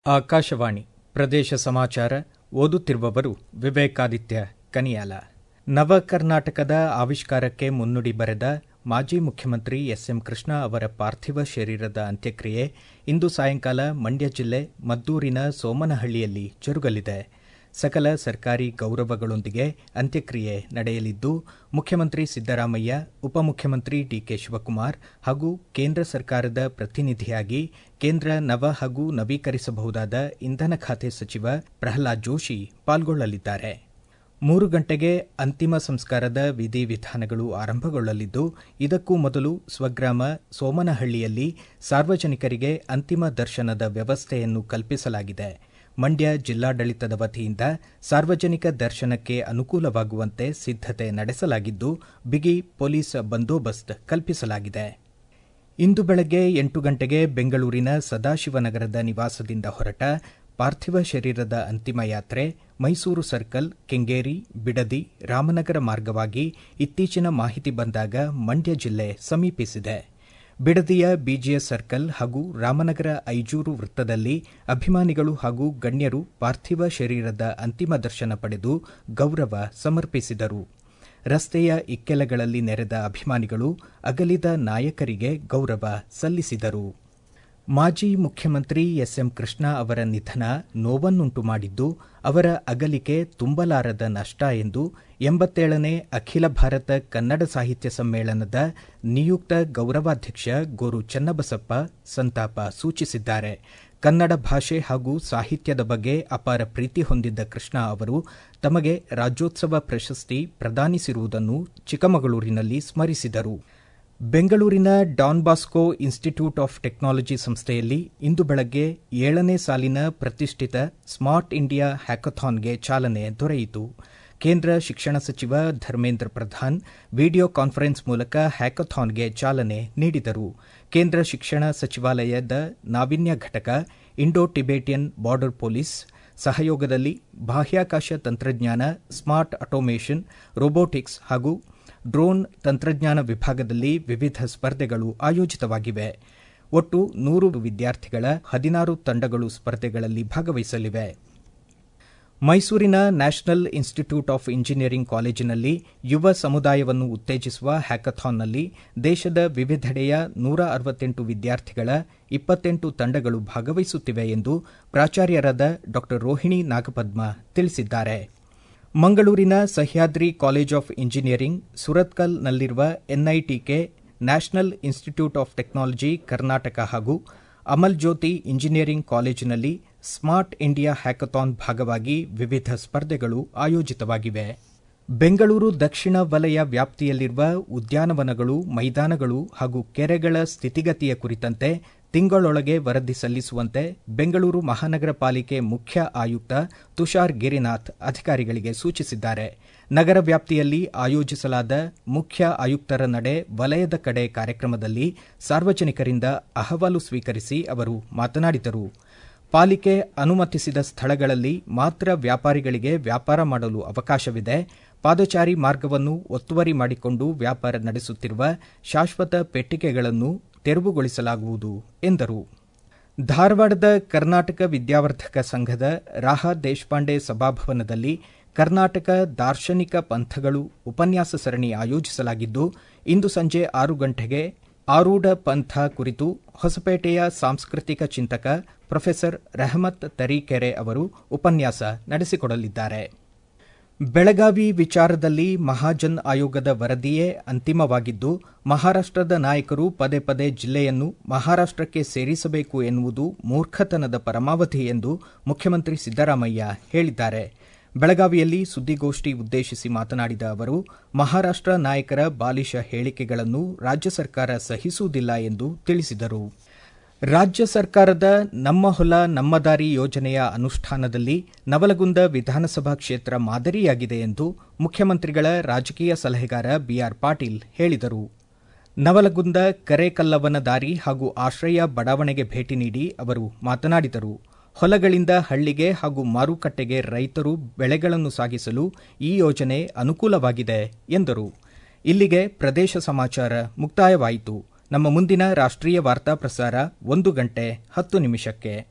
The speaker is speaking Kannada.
ಆಕಾಶವಾಣಿ ಪ್ರದೇಶ ಸಮಾಚಾರ ಓದುತ್ತಿರುವವರು ವಿವೇಕಾದಿತ್ಯ ಕನಿಯಾಲ ನವ ಕರ್ನಾಟಕದ ಆವಿಷ್ಕಾರಕ್ಕೆ ಮುನ್ನುಡಿ ಬರೆದ ಮಾಜಿ ಮುಖ್ಯಮಂತ್ರಿ ಎಸ್ಎಂ ಕೃಷ್ಣ ಅವರ ಪಾರ್ಥಿವ ಶರೀರದ ಅಂತ್ಯಕ್ರಿಯೆ ಇಂದು ಸಾಯಂಕಾಲ ಮಂಡ್ಯ ಜಿಲ್ಲೆ ಮದ್ದೂರಿನ ಸೋಮನಹಳ್ಳಿಯಲ್ಲಿ ಜರುಗಲಿದೆ ಸಕಲ ಸರ್ಕಾರಿ ಗೌರವಗಳೊಂದಿಗೆ ಅಂತ್ಯಕ್ರಿಯೆ ನಡೆಯಲಿದ್ದು ಮುಖ್ಯಮಂತ್ರಿ ಸಿದ್ದರಾಮಯ್ಯ ಉಪಮುಖ್ಯಮಂತ್ರಿ ಡಿಕೆ ಶಿವಕುಮಾರ್ ಹಾಗೂ ಕೇಂದ್ರ ಸರ್ಕಾರದ ಪ್ರತಿನಿಧಿಯಾಗಿ ಕೇಂದ್ರ ನವ ಹಾಗೂ ನವೀಕರಿಸಬಹುದಾದ ಇಂಧನ ಖಾತೆ ಸಚಿವ ಪ್ರಹ್ಲಾದ್ ಜೋಶಿ ಪಾಲ್ಗೊಳ್ಳಲಿದ್ದಾರೆ ಮೂರು ಗಂಟೆಗೆ ಅಂತಿಮ ಸಂಸ್ಕಾರದ ವಿಧಿವಿಧಾನಗಳು ಆರಂಭಗೊಳ್ಳಲಿದ್ದು ಇದಕ್ಕೂ ಮೊದಲು ಸ್ವಗ್ರಾಮ ಸೋಮನಹಳ್ಳಿಯಲ್ಲಿ ಸಾರ್ವಜನಿಕರಿಗೆ ಅಂತಿಮ ದರ್ಶನದ ವ್ಯವಸ್ಥೆಯನ್ನು ಕಲ್ಪಿಸಲಾಗಿದೆ ಮಂಡ್ಯ ಜಿಲ್ಲಾಡಳಿತದ ವತಿಯಿಂದ ಸಾರ್ವಜನಿಕ ದರ್ಶನಕ್ಕೆ ಅನುಕೂಲವಾಗುವಂತೆ ಸಿದ್ದತೆ ನಡೆಸಲಾಗಿದ್ದು ಬಿಗಿ ಪೊಲೀಸ್ ಬಂದೋಬಸ್ತ್ ಕಲ್ಪಿಸಲಾಗಿದೆ ಇಂದು ಬೆಳಗ್ಗೆ ಎಂಟು ಗಂಟೆಗೆ ಬೆಂಗಳೂರಿನ ಸದಾಶಿವನಗರದ ನಿವಾಸದಿಂದ ಹೊರಟ ಪಾರ್ಥಿವ ಶರೀರದ ಅಂತಿಮ ಯಾತ್ರೆ ಮೈಸೂರು ಸರ್ಕಲ್ ಕೆಂಗೇರಿ ಬಿಡದಿ ರಾಮನಗರ ಮಾರ್ಗವಾಗಿ ಇತ್ತೀಚಿನ ಮಾಹಿತಿ ಬಂದಾಗ ಮಂಡ್ಯ ಜಿಲ್ಲೆ ಸಮೀಪಿಸಿದೆ ಬಿಡದಿಯ ಬಿಜಿಎಸ್ ಸರ್ಕಲ್ ಹಾಗೂ ರಾಮನಗರ ಐಜೂರು ವೃತ್ತದಲ್ಲಿ ಅಭಿಮಾನಿಗಳು ಹಾಗೂ ಗಣ್ಯರು ಪಾರ್ಥಿವ ಶರೀರದ ಅಂತಿಮ ದರ್ಶನ ಪಡೆದು ಗೌರವ ಸಮರ್ಪಿಸಿದರು ರಸ್ತೆಯ ಇಕ್ಕೆಲಗಳಲ್ಲಿ ನೆರೆದ ಅಭಿಮಾನಿಗಳು ಅಗಲಿದ ನಾಯಕರಿಗೆ ಗೌರವ ಸಲ್ಲಿಸಿದರು ಮಾಜಿ ಮುಖ್ಯಮಂತ್ರಿ ಎಸ್ಎಂ ಕೃಷ್ಣ ಅವರ ನಿಧನ ನೋವನ್ನುಂಟು ಮಾಡಿದ್ದು ಅವರ ಅಗಲಿಕೆ ತುಂಬಲಾರದ ನಷ್ಟ ಎಂದು ಎಂಬತ್ತೇಳನೇ ಅಖಿಲ ಭಾರತ ಕನ್ನಡ ಸಾಹಿತ್ಯ ಸಮ್ಮೇಳನದ ನಿಯುಕ್ತ ಗೌರವಾಧ್ಯಕ್ಷ ಗೋರು ಚನ್ನಬಸಪ್ಪ ಸಂತಾಪ ಸೂಚಿಸಿದ್ದಾರೆ ಕನ್ನಡ ಭಾಷೆ ಹಾಗೂ ಸಾಹಿತ್ಯದ ಬಗ್ಗೆ ಅಪಾರ ಪ್ರೀತಿ ಹೊಂದಿದ್ದ ಕೃಷ್ಣ ಅವರು ತಮಗೆ ರಾಜ್ಯೋತ್ಸವ ಪ್ರಶಸ್ತಿ ಪ್ರದಾನಿಸಿರುವುದನ್ನು ಚಿಕ್ಕಮಗಳೂರಿನಲ್ಲಿ ಸ್ಮರಿಸಿದರು ಬೆಂಗಳೂರಿನ Don Bosco institute of technology ಸಂಸ್ಥೆಯಲ್ಲಿ ಇಂದು ಬೆಳಗ್ಗೆ ಏಳನೇ ಸಾಲಿನ ಪ್ರತಿಷ್ಠಿತ ಸ್ಮಾರ್ಟ್ ಇಂಡಿಯಾ ಹ್ಯಾಕಥಾನ್ಗೆ ಚಾಲನೆ ದೊರೆಯಿತು ಕೇಂದ್ರ ಶಿಕ್ಷಣ ಸಚಿವ ಧರ್ಮೇಂದ್ರ ಪ್ರಧಾನ್ ವಿಡಿಯೋ ಕಾನ್ಫರೆನ್ಸ್ ಮೂಲಕ ಹ್ಯಾಕಥಾನ್ಗೆ ಚಾಲನೆ ನೀಡಿದರು ಕೇಂದ್ರ ಶಿಕ್ಷಣ ಸಚಿವಾಲಯದ ನಾವಿನ್ಯ ಘಟಕ ಇಂಡೋ ಟಿಬೇಟಿಯನ್ ಬಾರ್ಡರ್ ಪೊಲೀಸ್ ಸಹಯೋಗದಲ್ಲಿ ಬಾಹ್ಯಾಕಾಶ ತಂತ್ರಜ್ಞಾನ ಸ್ಮಾರ್ಟ್ ಆಟೋಮೇಷನ್ ರೋಬೋಟಿಕ್ಸ್ ಹಾಗೂ ಡ್ರೋನ್ ತಂತ್ರಜ್ಞಾನ ವಿಭಾಗದಲ್ಲಿ ವಿವಿಧ ಸ್ಪರ್ಧೆಗಳು ಆಯೋಜಿತವಾಗಿವೆ ಒಟ್ಟು ನೂರು ವಿದ್ಯಾರ್ಥಿಗಳ ಹದಿನಾರು ತಂಡಗಳು ಸ್ಪರ್ಧೆಗಳಲ್ಲಿ ಭಾಗವಹಿಸಲಿವೆ ಮೈಸೂರಿನ ನ್ಯಾಷನಲ್ ಇನ್ಸ್ಟಿಟ್ಯೂಟ್ ಆಫ್ ಇಂಜಿನಿಯರಿಂಗ್ ಕಾಲೇಜಿನಲ್ಲಿ ಯುವ ಸಮುದಾಯವನ್ನು ಉತ್ತೇಜಿಸುವ ಹ್ಯಾಕಥಾನ್ನಲ್ಲಿ ದೇಶದ ವಿವಿಧೆಡೆಯ ನೂರ ಅರವತ್ತೆಂಟು ವಿದ್ಯಾರ್ಥಿಗಳ ಇಪ್ಪತ್ತೆಂಟು ತಂಡಗಳು ಭಾಗವಹಿಸುತ್ತಿವೆ ಎಂದು ಪ್ರಾಚಾರ್ಯರಾದ ಡಾ ರೋಹಿಣಿ ನಾಗಪದ್ಮ ತಿಳಿಸಿದ್ದಾರೆ ಮಂಗಳೂರಿನ ಸಹ್ಯಾದ್ರಿ ಕಾಲೇಜ್ ಆಫ್ ಇಂಜಿನಿಯರಿಂಗ್ ಸುರತ್ಕಲ್ನಲ್ಲಿರುವ NITK national institute of technology Karnataka ಹಾಗೂ ಅಮಲ್ ಜ್ಯೋತಿ ಇಂಜಿನಿಯರಿಂಗ್ ಕಾಲೇಜಿನಲ್ಲಿ ಸ್ಮಾರ್ಟ್ ಇಂಡಿಯಾ ಹ್ಯಾಕಥಾನ್ ಭಾಗವಾಗಿ ವಿವಿಧ ಸ್ಪರ್ಧೆಗಳು ಆಯೋಜಿತವಾಗಿವೆ ಬೆಂಗಳೂರು ದಕ್ಷಿಣ ವಲಯ ವ್ಯಾಪ್ತಿಯಲ್ಲಿರುವ ಉದ್ಯಾನವನಗಳು ಮೈದಾನಗಳು ಹಾಗೂ ಕೆರೆಗಳ ಸ್ಥಿತಿಗತಿಯ ಕುರಿತಂತೆ ತಿಂಗಳೊಳಗೆ ವರದಿ ಸಲ್ಲಿಸುವಂತೆ ಬೆಂಗಳೂರು ಮಹಾನಗರ ಪಾಲಿಕೆ ಮುಖ್ಯ ಆಯುಕ್ತ ತುಷಾರ್ ಗಿರಿನಾಥ್ ಅಧಿಕಾರಿಗಳಿಗೆ ಸೂಚಿಸಿದ್ದಾರೆ ನಗರ ವ್ಯಾಪ್ತಿಯಲ್ಲಿ ಆಯೋಜಿಸಲಾದ ಮುಖ್ಯ ಆಯುಕ್ತರ ನಡೆ ವಲಯದ ಕಡೆ ಕಾರ್ಯಕ್ರಮದಲ್ಲಿ ಸಾರ್ವಜನಿಕರಿಂದ ಅಹವಾಲು ಸ್ವೀಕರಿಸಿ ಅವರು ಮಾತನಾಡಿದರು ಪಾಲಿಕೆ ಅನುಮತಿಸಿದ ಸ್ಥಳಗಳಲ್ಲಿ ಮಾತ್ರ ವ್ಯಾಪಾರಿಗಳಿಗೆ ವ್ಯಾಪಾರ ಮಾಡಲು ಅವಕಾಶವಿದೆ ಪಾದಚಾರಿ ಮಾರ್ಗವನ್ನು ಒತ್ತುವರಿ ಮಾಡಿಕೊಂಡು ವ್ಯಾಪಾರ ನಡೆಸುತ್ತಿರುವ ಶಾಶ್ವತ ಪೆಟ್ಟಿಗೆಗಳನ್ನು ತೆರವುಗೊಳಿಸಲಾಗುವುದು ಎಂದರು ಧಾರವಾಡದ ಕರ್ನಾಟಕ ವಿದ್ಯಾವರ್ಧಕ ಸಂಘದ ರಾಹಾ ದೇಶಪಾಂಡೆ ಸಭಾಭವನದಲ್ಲಿ ಕರ್ನಾಟಕ ದಾರ್ಶನಿಕ ಪಂಥಗಳು ಉಪನ್ಯಾಸ ಸರಣಿ ಆಯೋಜಿಸಲಾಗಿದ್ದು ಇಂದು ಸಂಜೆ ಆರು ಗಂಟೆಗೆ ಆರೂಢ ಪಂಥ ಕುರಿತು ಹೊಸಪೇಟೆಯ ಸಾಂಸ್ಕೃತಿಕ ಚಿಂತಕ ಪ್ರೊಫೆಸರ್ ರೆಹಮತ್ ತರೀಕೆರೆ ಅವರು ಉಪನ್ಯಾಸ ನಡೆಸಿಕೊಡಲಿದ್ದಾರೆ ಬೆಳಗಾವಿ ವಿಚಾರದಲ್ಲಿ ಮಹಾಜನ್ ಆಯೋಗದ ವರದಿಯೇ ಅಂತಿಮವಾಗಿದ್ದು ಮಹಾರಾಷ್ಟದ ನಾಯಕರು ಪದೇ ಪದೇ ಜಿಲ್ಲೆಯನ್ನು ಮಹಾರಾಷ್ಟಕ್ಕೆ ಸೇರಿಸಬೇಕು ಎನ್ನುವುದು ಮೂರ್ಖತನದ ಪರಮಾವಧಿ ಎಂದು ಮುಖ್ಯಮಂತ್ರಿ ಸಿದ್ದರಾಮಯ್ಯ ಹೇಳಿದ್ದಾರೆ ಬೆಳಗಾವಿಯಲ್ಲಿ ಸುದ್ದಿಗೋಷ್ಠಿ ಉದ್ದೇಶಿಸಿ ಮಾತನಾಡಿದ ಅವರು ಮಹಾರಾಷ್ಟ ನಾಯಕರ ಬಾಲಿಶ ಹೇಳಿಕೆಗಳನ್ನು ರಾಜ್ಯ ಸರ್ಕಾರ ಸಹಿಸುವುದಿಲ್ಲ ಎಂದು ತಿಳಿಸಿದರು ರಾಜ್ಯ ಸರ್ಕಾರದ ನಮ್ಮ ಹೊಲ ನಮ್ಮ ದಾರಿ ಯೋಜನೆಯ ಅನುಷ್ಠಾನದಲ್ಲಿ ನವಲಗುಂದ ವಿಧಾನಸಭಾ ಕ್ಷೇತ್ರ ಮಾದರಿಯಾಗಿದೆ ಎಂದು ಮುಖ್ಯಮಂತ್ರಿಗಳ ರಾಜಕೀಯ ಸಲಹೆಗಾರ ಬಿಆರ್ ಪಾಟೀಲ್ ಹೇಳಿದರು ನವಲಗುಂದ ಕರೇಕಲ್ಲವನ ದಾರಿ ಹಾಗೂ ಆಶ್ರಯ ಬಡಾವಣೆಗೆ ಭೇಟಿ ನೀಡಿ ಅವರು ಮಾತನಾಡಿದರು ಹೊಲಗಳಿಂದ ಹಳ್ಳಿಗೆ ಹಾಗೂ ಮಾರುಕಟ್ಟೆಗೆ ರೈತರು ಬೆಳೆಗಳನ್ನು ಸಾಗಿಸಲು ಈ ಯೋಜನೆ ಅನುಕೂಲವಾಗಿದೆ ಎಂದರು ಇಲ್ಲಿಗೆ ಪ್ರದೇಶ ಸಮಾಚಾರ ಮುಕ್ತಾಯವಾಯಿತು ನಮ್ಮ ಮುಂದಿನ ರಾಷ್ಟ್ರೀಯ ವಾರ್ತಾ ಪ್ರಸಾರ ಒಂದು ಗಂಟೆ ಹತ್ತು ನಿಮಿಷಕ್ಕೆ